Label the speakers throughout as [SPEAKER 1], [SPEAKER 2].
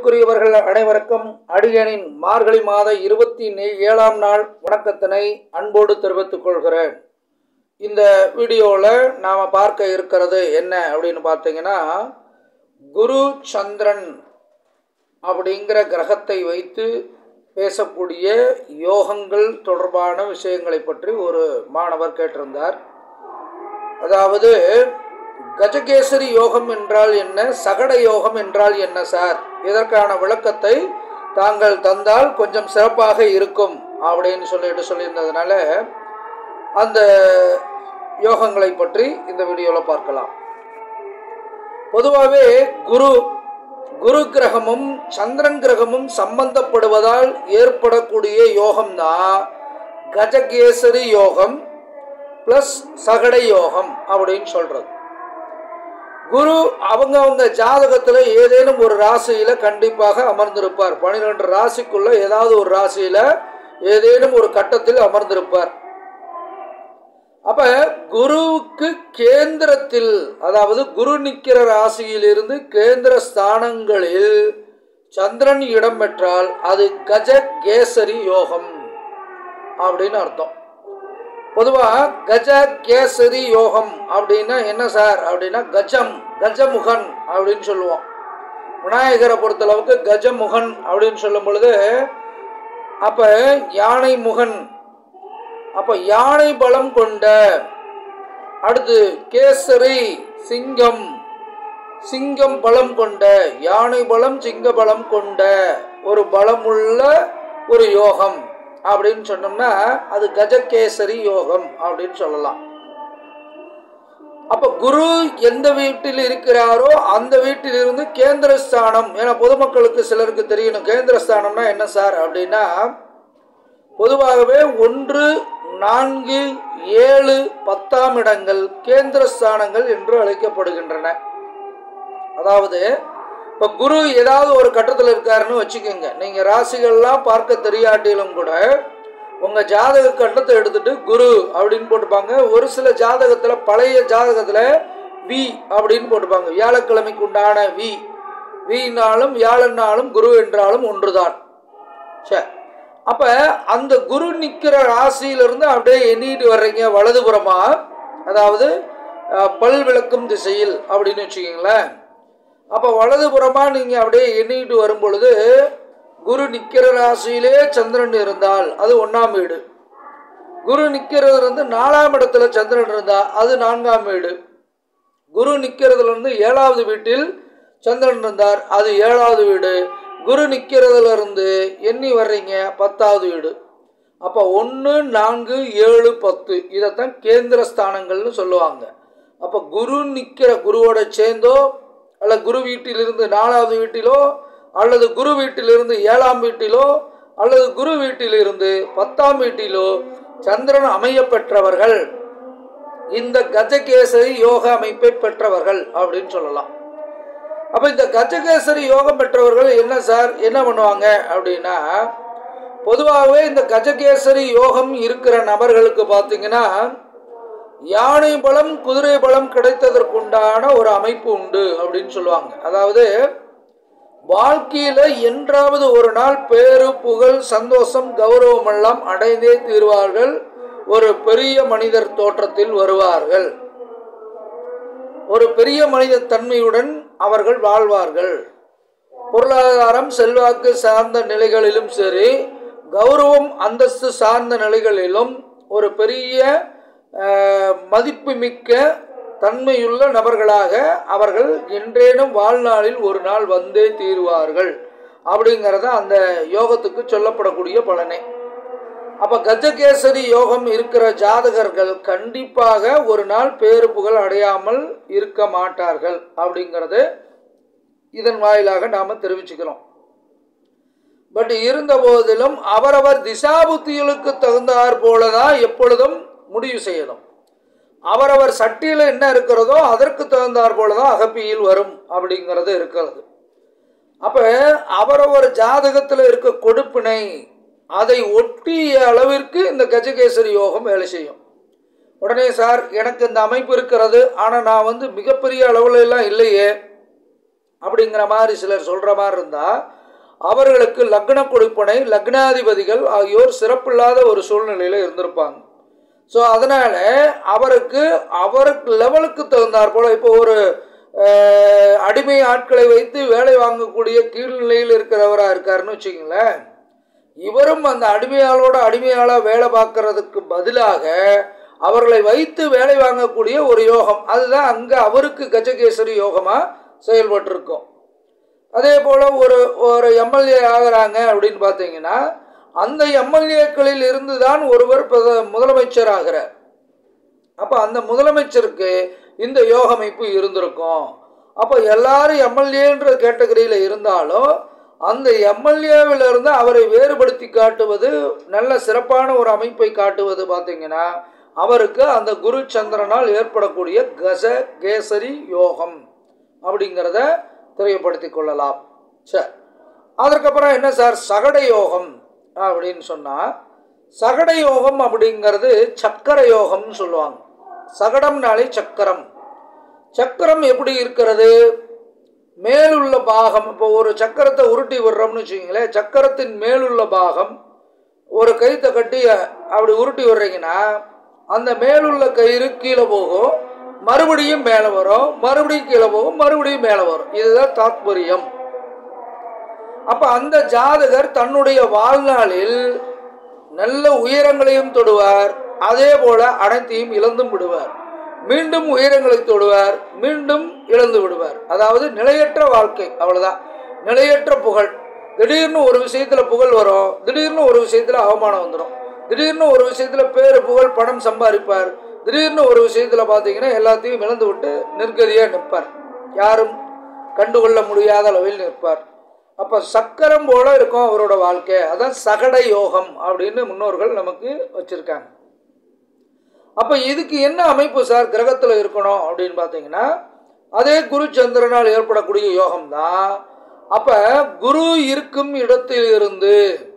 [SPEAKER 1] அன்புக்குரியவர்கள் அனைவருக்கும் அடியனின் மார்கழி மாத இருபத்தி நே- ஏழாம் நாள் வணக்கத்தினை அன்போடு தெரிவித்துக் கொள்கிறேன் இந்த வீடியோவில் நாம் பார்க்க இருக்கிறது என்ன அப்படின்னு பார்த்தீங்கன்னா குரு சந்திரன் அப்படிங்கிற கிரகத்தை வைத்து பேசக்கூடிய யோகங்கள் தொடர்பான விஷயங்களை பற்றி ஒரு மாணவர் கேட்டிருந்தார் அதாவது கஜகேசரி யோகம் என்றால் என்ன சகட யோகம் என்றால் என்ன சார் இதற்கான விளக்கத்தை தாங்கள் தந்தால் கொஞ்சம் சிறப்பாக இருக்கும் அப்படின்னு சொல்லிட்டு சொல்லியிருந்ததுனால அந்த யோகங்களை பற்றி இந்த வீடியோவில் பார்க்கலாம் பொதுவாகவே குரு குரு கிரகமும் சந்திரன் கிரகமும் சம்பந்தப்படுவதால் ஏற்படக்கூடிய யோகம்தான் கஜகேசரி யோகம் ப்ளஸ் சகட யோகம் அப்படின்னு சொல்கிறது குரு அவங்க அவங்க ஜாதகத்தில் ஏதேனும் ஒரு ராசியில் கண்டிப்பாக அமர்ந்திருப்பார் பன்னிரெண்டு ராசிக்குள்ள ஏதாவது ஒரு ராசியில் ஏதேனும் ஒரு கட்டத்தில் அமர்ந்திருப்பார் அப்ப குருவுக்கு கேந்திரத்தில் அதாவது குரு நிற்கிற ராசியிலிருந்து கேந்திர ஸ்தானங்களில் சந்திரன் இடம் பெற்றால் அது கஜ கேசரி யோகம் அப்படின்னு அர்த்தம் பொதுவாக கஜ கேசரி யோகம் அப்படின்னா என்ன சார் அப்படின்னா கஜம் கஜமுகன் அப்படின்னு சொல்லுவோம் விநாயகரை பொறுத்தளவுக்கு கஜமுகன் அப்படின்னு சொல்லும் பொழுது அப்போ யானை முகன் அப்போ யானை பலம் கொண்ட அடுத்து கேசரி சிங்கம் சிங்கம் பலம் கொண்ட யானை பலம் சிங்க பலம் கொண்ட ஒரு பலமுள்ள ஒரு யோகம் அப்படின்னு சொன்னோம்னா அது கஜகேசரி யோகம் அப்படின்னு சொல்லலாம் அப்ப குரு எந்த வீட்டில் இருக்கிறாரோ அந்த வீட்டிலிருந்து கேந்திரஸ்தானம் ஏன்னா பொதுமக்களுக்கு சிலருக்கு தெரியணும் கேந்திரஸ்தானம்னா என்ன சார் அப்படின்னா பொதுவாகவே ஒன்று நான்கு ஏழு பத்தாம் இடங்கள் கேந்திரஸ்தானங்கள் என்று அழைக்கப்படுகின்றன அதாவது இப்போ குரு ஏதாவது ஒரு கட்டத்தில் இருக்காருன்னு வச்சுக்கோங்க நீங்கள் ராசிகள்லாம் பார்க்க தெரியாட்டிலும் கூட உங்கள் ஜாதக கட்டத்தை எடுத்துட்டு குரு அப்படின்னு போட்டுப்பாங்க ஒரு சில ஜாதகத்தில் பழைய ஜாதகத்தில் வி அப்படின்னு போட்டுப்பாங்க வியாழக்கிழமைக்கு உண்டான வி வினாலும் வியாழனாலும் குரு என்றாலும் ஒன்றுதான் சரி அப்போ அந்த குரு நிற்கிற ராசியிலிருந்து அப்படியே எண்ணிட்டு வர்றீங்க வலதுபுறமா அதாவது அஹ், பல் விளக்கும் திசையில் அப்படின்னு வச்சுக்கிங்களேன் அப்போ வலதுபுறமாக நீங்கள் அப்படியே எண்ணிட்டு வரும் பொழுது குரு நிற்கிற ராசியிலே சந்திரன் இருந்தால் அது ஒன்றாம் வீடு குரு நிற்கிறது இருந்து நாலாம் இடத்துல சந்திரன் இருந்தால் அது நான்காம் வீடு குரு நிற்கிறதுல இருந்து ஏழாவது வீட்டில் சந்திரன் இருந்தார் அது ஏழாவது வீடு குரு நிற்கிறதுல இருந்து எண்ணி வர்றீங்க பத்தாவது வீடு அப்போ ஒன்று நான்கு ஏழு பத்து இதைத்தான் கேந்திர ஸ்தானங்கள்னு சொல்லுவாங்க அப்போ குரு நிற்கிற குருவோட சேர்ந்தோ அல்ல குரு வீட்டிலிருந்து நாலாவது வீட்டிலோ அல்லது குரு வீட்டிலிருந்து ஏழாம் வீட்டிலோ அல்லது குரு வீட்டிலிருந்து பத்தாம் வீட்டிலோ சந்திரன் அமைய பெற்றவர்கள் இந்த கஜகேசரி யோக அமைப்பை பெற்றவர்கள் அப்படின்னு சொல்லலாம் அப்போ இந்த கஜகேசரி யோகம் பெற்றவர்கள் என்ன சார் என்ன பண்ணுவாங்க அப்படின்னா பொதுவாகவே இந்த கஜகேசரி யோகம் இருக்கிற நபர்களுக்கு பார்த்தீங்கன்னா யானை பலம் குதிரை பலம் கிடைத்ததற்குண்டான ஒரு அமைப்பு உண்டு அப்படின்னு சொல்லுவாங்க அதாவது வாழ்க்கையில் என்றாவது ஒரு நாள் பேரு புகழ் சந்தோஷம் கௌரவம் எல்லாம் அடைந்தே தீர்வார்கள் ஒரு பெரிய மனிதர் தோற்றத்தில் வருவார்கள் ஒரு பெரிய மனித தன்மையுடன் அவர்கள் வாழ்வார்கள் பொருளாதாரம் செல்வாக்கு சார்ந்த நிலைகளிலும் சரி கௌரவம் அந்தஸ்து சார்ந்த நிலைகளிலும் ஒரு பெரிய அஹ், மதிப்புமிக்க தன்மையுள்ள நபர்களாக அவர்கள் என்றேனும் வாழ்நாளில் ஒரு நாள் வந்தே தீருவார்கள் அப்படிங்கிறத அந்த யோகத்துக்கு சொல்லப்படக்கூடிய பலனே அப்போ கஜகேசரி யோகம் இருக்கிற ஜாதகர்கள் கண்டிப்பாக ஒரு நாள் பேரு புகழ் அடையாமல் இருக்க மாட்டார்கள் அப்படிங்கிறது இதன் வாயிலாக நாம் தெரிவிச்சுக்கிறோம் பட் இருந்த போதிலும் அவரவர் திசாபுத்திகளுக்கு தகுந்தாற் போல தான் எப்பொழுதும் முடிவு செய்யணும் அவரவர் சட்டியில் என்ன இருக்கிறதோ அதற்கு தகுந்தாற் போல தான் அகப்பியில் வரும் அப்படிங்கிறது இருக்கிறது அப்போ அவரவர் ஜாதகத்தில் இருக்க கொடுப்பினை அதை ஒட்டிய அளவிற்கு இந்த கஜகேசரி யோகம் வேலை செய்யும் உடனே சார் எனக்கு இந்த அமைப்பு இருக்கிறது ஆனால் நான் வந்து மிகப்பெரிய அளவுல எல்லாம் இல்லையே அப்படிங்கிற மாதிரி சிலர் சொல்கிற மாதிரி இருந்தால் அவர்களுக்கு லக்ன கொடுப்பனை லக்னாதிபதிகள் ஆகியோர் சிறப்பில்லாத ஒரு சூழ்நிலையில் இருந்திருப்பாங்க ஸோ அதனால் அவருக்கு அவருக்கு லெவலுக்கு தகுந்தாற் போல் இப்போ ஒரு அஹ், அடிமை ஆட்களை வைத்து வேலை வாங்கக்கூடிய கீழ்நிலையில் இருக்கிறவராக இருக்காருன்னு வச்சுக்கங்களேன் இவரும் அந்த அடிமையாளோட அடிமையாளாக வேலை பார்க்கறதுக்கு பதிலாக அவர்களை வைத்து வேலை வாங்கக்கூடிய ஒரு யோகம் அதுதான் அங்கே அவருக்கு கஜகேசரி யோகமாக செயல்பட்டிருக்கும் அதே போல் ஒரு ஒரு எம்எல்ஏ ஆகுறாங்க அப்படின்னு பார்த்தீங்கன்னா அந்த எம்எல்ஏக்களில் இருந்து தான் ஒருவர் பிரத- முதலமைச்சர் ஆகிறார் அப்போ அந்த முதலமைச்சருக்கு இந்த யோக அமைப்பு இருந்திருக்கும் அப்போ எல்லாரும் எம்எல்ஏன்ற கேட்டகரியில் இருந்தாலும் அந்த எம்எல்ஏவில் இருந்து அவரை வேறுபடுத்தி காட்டுவது நல்ல சிறப்பான ஒரு அமைப்பை காட்டுவது பார்த்தீங்கன்னா அவருக்கு அந்த குரு சந்திரனால் ஏற்படக்கூடிய கச கேசரி யோகம் அப்படிங்கிறத தெரியப்படுத்தி கொள்ளலாம் சரி அதற்கப்புறம் என்ன சார் சகட யோகம் அப்படின்னு சொன்னால் சகட யோகம் அப்படிங்கிறது சக்கர யோகம்னு சொல்லுவாங்க சகடம்னாலே சக்கரம் சக்கரம் எப்படி இருக்கிறது மேலுள்ள பாகம் இப்போ ஒரு சக்கரத்தை உருட்டி விடுறோம்னு வச்சுக்கிங்களேன் சக்கரத்தின் மேலுள்ள பாகம் ஒரு கயித்தை கட்டி அப்படி உருட்டி விடுறீங்கன்னா அந்த மேலுள்ள கயிறு கீழே போகும் மறுபடியும் மேலே வரும் மறுபடியும் கீழே போகும் மறுபடியும் மேலே வரும் இதுதான் தாத்பரியம் அப்ப அந்த ஜாதகர் தன்னுடைய வாழ்நாளில் நல்ல உயரங்களையும் தொடுவார் அதே போல அனைத்தையும் இழந்தும் விடுவார் மீண்டும் உயரங்களை தொடுவார் மீண்டும் இழந்து விடுவார் அதாவது நிலையற்ற வாழ்க்கை அவ்வளவுதான் நிலையற்ற புகழ் திடீர்னு ஒரு விஷயத்துல புகழ் வரும் திடீர்னு ஒரு விஷயத்துல அவமானம் வந்துடும் திடீர்னு ஒரு விஷயத்துல பேரு புகழ் பணம் சம்பாதிப்பார் திடீர்னு ஒரு விஷயத்துல பார்த்தீங்கன்னா எல்லாத்தையும் இழந்து விட்டு நிர்கதியா நிற்பார் யாரும் கண்டுகொள்ள முடியாத அளவில் நிற்பார் அப்போ சக்கரம் போல இருக்கும் அவரோட வாழ்க்கை அதான் சகட யோகம் அப்படின்னு முன்னோர்கள் நமக்கு வச்சிருக்காங்க அப்போ இதுக்கு என்ன அமைப்பு சார் கிரகத்தில் இருக்கணும் அப்படின்னு பார்த்தீங்கன்னா அதே குரு சந்திரனால் ஏற்படக்கூடிய யோகம் தான் அப்போ குரு இருக்கும் இடத்திலிருந்து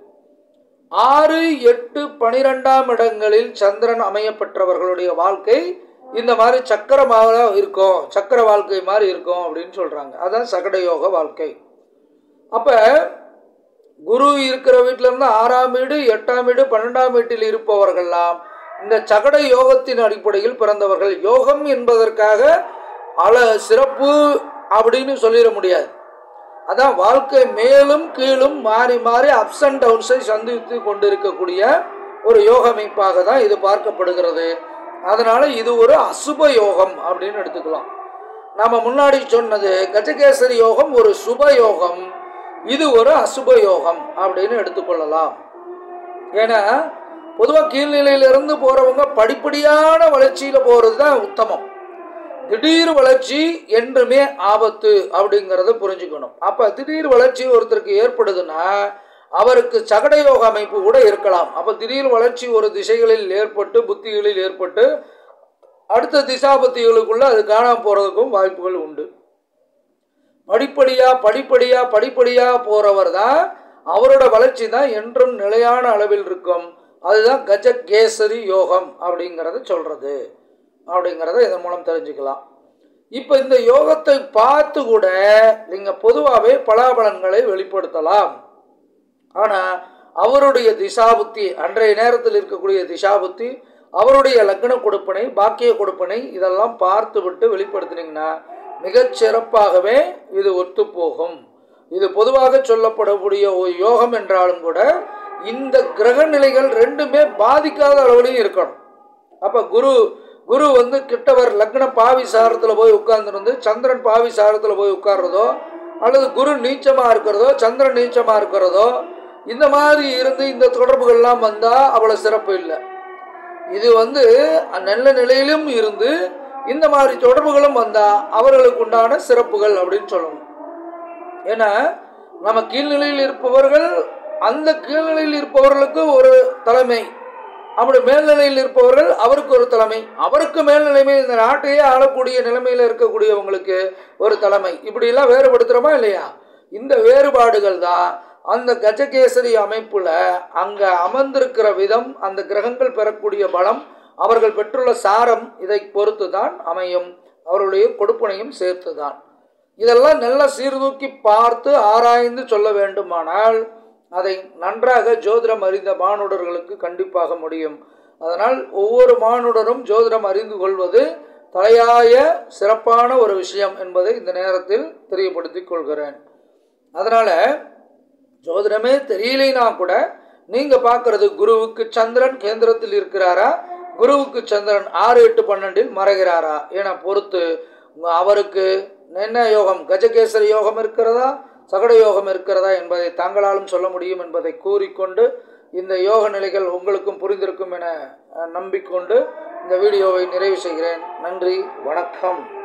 [SPEAKER 1] ஆறு எட்டு பனிரெண்டாம் இடங்களில் சந்திரன் அமையப்பெற்றவர்களுடைய வாழ்க்கை இந்த மாதிரி சக்கரமாக இருக்கும் சக்கர வாழ்க்கை மாதிரி இருக்கும் அப்படின்னு சொல்கிறாங்க அதான் சகட யோக வாழ்க்கை அப்போ குரு இருக்கிற வீட்டில இருந்து ஆறாம் வீடு எட்டாம் வீடு பன்னெண்டாம் வீட்டில் இருப்பவர்கள்லாம் இந்த சகட யோகத்தின் அடிப்படையில் பிறந்தவர்கள் யோகம் என்பதற்காக அல சிறப்பு அப்படின்னு சொல்லிட முடியாது அதான் வாழ்க்கை மேலும் கீழும் மாறி மாறி அப்ஸ் அண்ட் டவுன்ஸை சந்தித்து கொண்டிருக்கக்கூடிய ஒரு யோக அமைப்பாக தான் இது பார்க்கப்படுகிறது அதனால இது ஒரு அசுப யோகம் அப்படின்னு எடுத்துக்கலாம் நாம முன்னாடி சொன்னது கஜகேசரி யோகம் ஒரு சுப யோகம் இது ஒரு அசுப யோகம் அப்படின்னு எடுத்துக்கொள்ளலாம் ஏன்னா பொதுவாக கீழ்நிலையிலிருந்து போகிறவங்க படிப்படியான வளர்ச்சியில் போகிறது தான் உத்தமம் திடீர் வளர்ச்சி என்றுமே ஆபத்து அப்படிங்கிறத புரிஞ்சுக்கணும் அப்போ திடீர் வளர்ச்சி ஒருத்தருக்கு ஏற்படுதுன்னா அவருக்கு சகட யோக அமைப்பு கூட இருக்கலாம் அப்போ திடீர் வளர்ச்சி ஒரு திசைகளில் ஏற்பட்டு புத்திகளில் ஏற்பட்டு அடுத்த திசாபத்திகளுக்குள்ள அது காணாமல் போகிறதுக்கும் வாய்ப்புகள் உண்டு படிப்படியாக படிப்படியாக படிப்படியாக போகிறவர் தான் அவரோட வளர்ச்சி தான் என்றும் நிலையான அளவில் இருக்கும் அதுதான் கஜகேசரி யோகம் அப்படிங்கிறத சொல்கிறது அப்படிங்கிறத இதன் மூலம் தெரிஞ்சுக்கலாம் இப்போ இந்த யோகத்தை பார்த்து கூட நீங்கள் பொதுவாகவே பலாபலன்களை வெளிப்படுத்தலாம் ஆனால் அவருடைய திசாபுத்தி அன்றைய நேரத்தில் இருக்கக்கூடிய திசாபுத்தி அவருடைய லக்ன கொடுப்பனை பாக்கிய கொடுப்பனை இதெல்லாம் பார்த்து விட்டு வெளிப்படுத்தினீங்கன்னா மிகச் சிறப்பாகவே இது ஒத்து போகும் இது பொதுவாக சொல்லப்படக்கூடிய ஒரு யோகம் என்றாலும் கூட இந்த கிரக நிலைகள் ரெண்டுமே பாதிக்காத அளவுலையும் இருக்கணும் அப்போ குரு குரு வந்து கிட்டவர் லக்ன பாவி சாரத்தில் போய் உட்கார்ந்துருந்து சந்திரன் பாவி சாரத்தில் போய் உட்கார்றதோ அல்லது குரு நீச்சமாக இருக்கிறதோ சந்திரன் நீச்சமாக இருக்கிறதோ இந்த மாதிரி இருந்து இந்த தொடர்புகள்லாம் வந்தால் அவ்வளோ சிறப்பு இல்லை இது வந்து நல்ல நிலையிலும் இருந்து இந்த மாதிரி தொடர்புகளும் வந்தால் அவர்களுக்கு உண்டான சிறப்புகள் அப்படின்னு சொல்லணும் ஏன்னா நம்ம கீழ்நிலையில் இருப்பவர்கள் அந்த கீழ்நிலையில் இருப்பவர்களுக்கு ஒரு தலைமை அப்படி மேல்நிலையில் இருப்பவர்கள் அவருக்கு ஒரு தலைமை அவருக்கு மேல்நிலைமை இந்த நாட்டையே ஆளக்கூடிய நிலைமையில் இருக்கக்கூடியவங்களுக்கு ஒரு தலைமை இப்படியெல்லாம் வேறுபடுத்துகிறோமா இல்லையா இந்த வேறுபாடுகள் தான் அந்த கஜகேசரி அமைப்புல அங்க அமர்ந்திருக்கிற விதம் அந்த கிரகங்கள் பெறக்கூடிய பலம் அவர்கள் பெற்றுள்ள சாரம் இதை பொறுத்து தான் அமையும் அவருடைய கொடுப்பனையும் சேர்த்து தான் இதெல்லாம் நல்லா சீர்தூக்கி பார்த்து ஆராய்ந்து சொல்ல வேண்டுமானால் அதை நன்றாக ஜோதிடம் அறிந்த மானுடர்களுக்கு கண்டிப்பாக முடியும் அதனால் ஒவ்வொரு மானுடரும் ஜோதிடம் அறிந்து கொள்வது தலையாய சிறப்பான ஒரு விஷயம் என்பதை இந்த நேரத்தில் தெரியப்படுத்திக் கொள்கிறேன் அதனால் ஜோதிடமே தெரியலைனா கூட நீங்கள் பார்க்கறது குருவுக்கு சந்திரன் கேந்திரத்தில் இருக்கிறாரா குருவுக்கு சந்திரன் ஆறு எட்டு பன்னெண்டில் மறைகிறாரா என பொறுத்து உங்க- அவருக்கு என்ன யோகம் கஜகேசரி யோகம் இருக்கிறதா சகட யோகம் இருக்கிறதா என்பதை தாங்களாலும் சொல்ல முடியும் என்பதை கூறிக்கொண்டு இந்த யோக நிலைகள் உங்களுக்கும் புரிந்திருக்கும் என அஹ், நம்பிக்கொண்டு இந்த வீடியோவை நிறைவு செய்கிறேன் நன்றி வணக்கம்